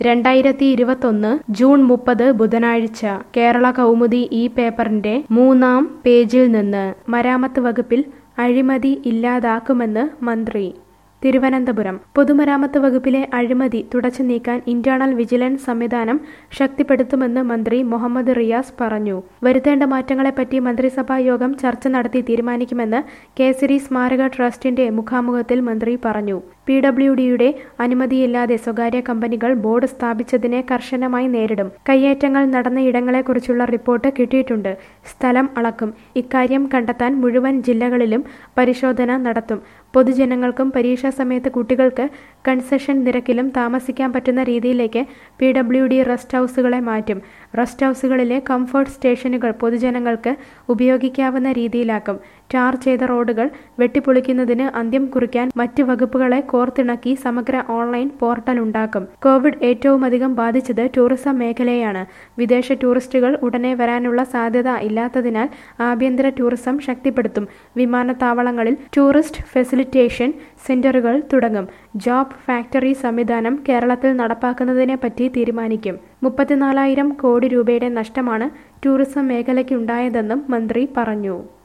രണ്ടായിരത്തി ഇരുപത്തൊന്ന് ജൂൺ മുപ്പത് ബുധനാഴ്ച കേരള കൗമുദി ഈ പേപ്പറിന്റെ മൂന്നാം പേജിൽ നിന്ന് മരാമത്ത് വകുപ്പിൽ അഴിമതി ഇല്ലാതാക്കുമെന്ന് മന്ത്രി തിരുവനന്തപുരം പൊതുമരാമത്ത് വകുപ്പിലെ അഴിമതി തുടച്ചു നീക്കാൻ ഇന്റേണൽ വിജിലൻസ് സംവിധാനം ശക്തിപ്പെടുത്തുമെന്ന് മന്ത്രി മുഹമ്മദ് റിയാസ് പറഞ്ഞു വരുത്തേണ്ട മാറ്റങ്ങളെപ്പറ്റി മന്ത്രിസഭാ യോഗം ചർച്ച നടത്തി തീരുമാനിക്കുമെന്ന് കേസരി സ്മാരക ട്രസ്റ്റിന്റെ മുഖാമുഖത്തിൽ മന്ത്രി പറഞ്ഞു പി ഡബ്ല്യു ഡിയുടെ അനുമതിയില്ലാതെ സ്വകാര്യ കമ്പനികൾ ബോർഡ് സ്ഥാപിച്ചതിനെ കർശനമായി നേരിടും കയ്യേറ്റങ്ങൾ നടന്ന ഇടങ്ങളെക്കുറിച്ചുള്ള റിപ്പോർട്ട് കിട്ടിയിട്ടുണ്ട് സ്ഥലം അളക്കും ഇക്കാര്യം കണ്ടെത്താൻ മുഴുവൻ ജില്ലകളിലും പരിശോധന നടത്തും പൊതുജനങ്ങൾക്കും പരീക്ഷാ സമയത്ത് കുട്ടികൾക്ക് കൺസെഷൻ നിരക്കിലും താമസിക്കാൻ പറ്റുന്ന രീതിയിലേക്ക് പി ഡബ്ല്യു ഡി റെസ്റ്റ് ഹൗസുകളെ മാറ്റും റെസ്റ്റ് ഹൗസുകളിലെ കംഫർട്ട് സ്റ്റേഷനുകൾ പൊതുജനങ്ങൾക്ക് ഉപയോഗിക്കാവുന്ന രീതിയിലാക്കും ടാർ ചെയ്ത റോഡുകൾ വെട്ടിപ്പൊളിക്കുന്നതിന് അന്ത്യം കുറിക്കാൻ മറ്റ് വകുപ്പുകളെ കോർത്തിണക്കി സമഗ്ര ഓൺലൈൻ പോർട്ടൽ ഉണ്ടാക്കും കോവിഡ് ഏറ്റവുമധികം ബാധിച്ചത് ടൂറിസം മേഖലയാണ് വിദേശ ടൂറിസ്റ്റുകൾ ഉടനെ വരാനുള്ള സാധ്യത ഇല്ലാത്തതിനാൽ ആഭ്യന്തര ടൂറിസം ശക്തിപ്പെടുത്തും വിമാനത്താവളങ്ങളിൽ ടൂറിസ്റ്റ് ഫെസിലിറ്റേഷൻ സെന്ററുകൾ തുടങ്ങും ജോബ് ഫാക്ടറി സംവിധാനം കേരളത്തിൽ നടപ്പാക്കുന്നതിനെ പറ്റി തീരുമാനിക്കും മുപ്പത്തിനാലായിരം കോടി രൂപയുടെ നഷ്ടമാണ് ടൂറിസം മേഖലയ്ക്കുണ്ടായതെന്നും മന്ത്രി പറഞ്ഞു